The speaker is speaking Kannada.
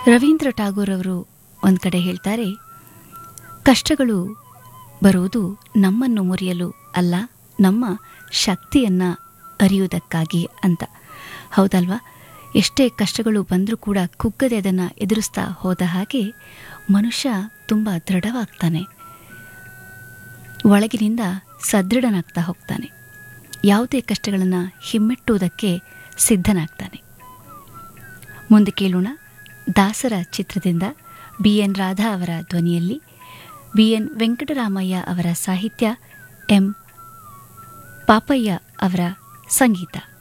ರವೀಂದ್ರ ಟಾಗೋರ್ ಅವರು ಒಂದು ಕಡೆ ಹೇಳ್ತಾರೆ ಕಷ್ಟಗಳು ಬರುವುದು ನಮ್ಮನ್ನು ಮುರಿಯಲು ಅಲ್ಲ ನಮ್ಮ ಶಕ್ತಿಯನ್ನು ಅರಿಯುವುದಕ್ಕಾಗಿ ಅಂತ ಹೌದಲ್ವಾ ಎಷ್ಟೇ ಕಷ್ಟಗಳು ಬಂದರೂ ಕೂಡ ಕುಗ್ಗದೆ ಅದನ್ನು ಎದುರಿಸ್ತಾ ಹೋದ ಹಾಗೆ ಮನುಷ್ಯ ತುಂಬ ದೃಢವಾಗ್ತಾನೆ ಒಳಗಿನಿಂದ ಸದೃಢನಾಗ್ತಾ ಹೋಗ್ತಾನೆ ಯಾವುದೇ ಕಷ್ಟಗಳನ್ನು ಹಿಮ್ಮೆಟ್ಟುವುದಕ್ಕೆ ಸಿದ್ಧನಾಗ್ತಾನೆ ಮುಂದೆ ಕೇಳೋಣ ದಾಸರ ಚಿತ್ರದಿಂದ ಬಿ ಎನ್ ರಾಧಾ ಅವರ ಧ್ವನಿಯಲ್ಲಿ ಬಿ ಎನ್ ವೆಂಕಟರಾಮಯ್ಯ ಅವರ ಸಾಹಿತ್ಯ ಎಂ ಪಾಪಯ್ಯ ಅವರ ಸಂಗೀತ